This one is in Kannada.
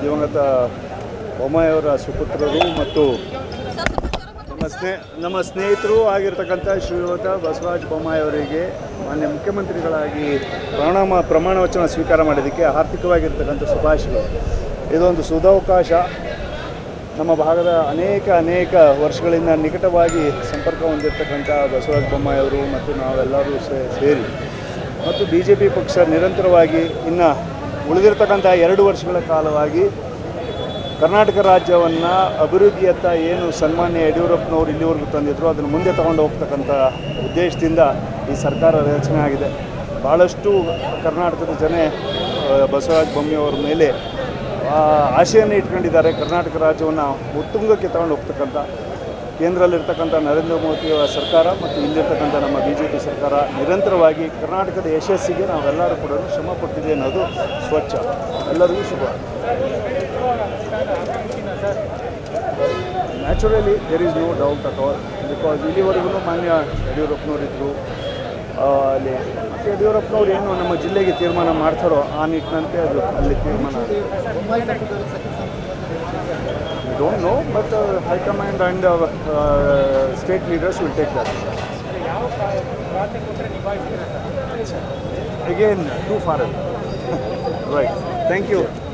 ದಿವಂಗತ ಬೊಮ್ಮಾಯಿಯವರ ಸುಪುತ್ರರು ಮತ್ತು ನಮ್ಮ ಸ್ನೇ ನಮ್ಮ ಸ್ನೇಹಿತರು ಆಗಿರ್ತಕ್ಕಂಥ ಶ್ರೀಯುತ ಬಸವರಾಜ ಬೊಮ್ಮಾಯಿ ಅವರಿಗೆ ಮಾನ್ಯ ಮುಖ್ಯಮಂತ್ರಿಗಳಾಗಿ ಪ್ರಣಾಮ ಪ್ರಮಾಣ ವಚನ ಸ್ವೀಕಾರ ಮಾಡೋದಕ್ಕೆ ಆರ್ಥಿಕವಾಗಿರ್ತಕ್ಕಂಥ ಶುಭಾಶಯಗಳು ಇದೊಂದು ಸುಧಾವಕಾಶ ನಮ್ಮ ಭಾಗದ ಅನೇಕ ಅನೇಕ ವರ್ಷಗಳಿಂದ ನಿಕಟವಾಗಿ ಸಂಪರ್ಕ ಹೊಂದಿರತಕ್ಕಂಥ ಬಸವರಾಜ ಬೊಮ್ಮಾಯಿ ಅವರು ಮತ್ತು ನಾವೆಲ್ಲರೂ ಸೇ- ಸೇರಿ ಮತ್ತು ಬಿ ಜೆ ಪಿ ಪಕ್ಷ ನಿರಂತರವಾಗಿ ಇನ್ನು ಉಳಿದಿರ್ತಕ್ಕಂಥ ಎರಡು ವರ್ಷಗಳ ಕಾಲವಾಗಿ ಕರ್ನಾಟಕ ರಾಜ್ಯವನ್ನು ಅಭಿವೃದ್ಧಿಯತ್ತ ಏನು ಸನ್ಮಾನ್ಯ ಯಡಿಯೂರಪ್ಪನವರು ಇಲ್ಲಿವರೆಗೂ ತಂದಿದ್ರು ಅದನ್ನು ಮುಂದೆ ತಗೊಂಡು ಹೋಗ್ತಕ್ಕಂಥ ಉದ್ದೇಶದಿಂದ ಈ ಸರ್ಕಾರ ರಚನೆ ಆಗಿದೆ ಭಾಳಷ್ಟು ಕರ್ನಾಟಕದ ಜನ ಆ, ಬಸವರಾಜ ಬೊಮ್ಮೆಯವರ ಮೇಲೆ ಆ, ಆಶೆಯನ್ನು ಇಟ್ಕೊಂಡಿದ್ದಾರೆ ಕರ್ನಾಟಕ ರಾಜ್ಯವನ್ನು ಉತ್ತುಂಗಕ್ಕೆ ತಗೊಂಡು ಹೋಗ್ತಕ್ಕಂಥ ಕೇಂದ್ರದಲ್ಲಿರ್ತಕ್ಕಂಥ ನರೇಂದ್ರ ಮೋದಿಯವರ ಸರ್ಕಾರ ಮತ್ತು ಇಲ್ಲಿರ್ತಕ್ಕಂಥ ನಮ್ಮ ಬಿ ಜೆ ಪಿ ಸರ್ಕಾರ ನಿರಂತರವಾಗಿ ಕರ್ನಾಟಕದ ಯಶಸ್ಸಿಗೆ ನಾವೆಲ್ಲರೂ ಕೂಡ ಶ್ರಮ ಪಟ್ಟಿದೆ ಅನ್ನೋದು ಸ್ವಚ್ಛ ಎಲ್ಲರಿಗೂ ಶುಭ naturally there is no doubt at all because ಇಲ್ಲಿವರೆಗೂ ಮಾನ್ಯ ಯಡಿಯೂರಪ್ಪನವರಿದ್ದರು ಅಲ್ಲಿ ಮತ್ತು ಯಡಿಯೂರಪ್ಪನವ್ರು ಏನು ನಮ್ಮ ಜಿಲ್ಲೆಗೆ ತೀರ್ಮಾನ ಮಾಡ್ತಾರೋ ಆ ನಿಟ್ಟಿನಂತೆ ಅದು ಅಲ್ಲಿ ತೀರ್ಮಾನ don't know but high command and state leaders will take that again too far right thank you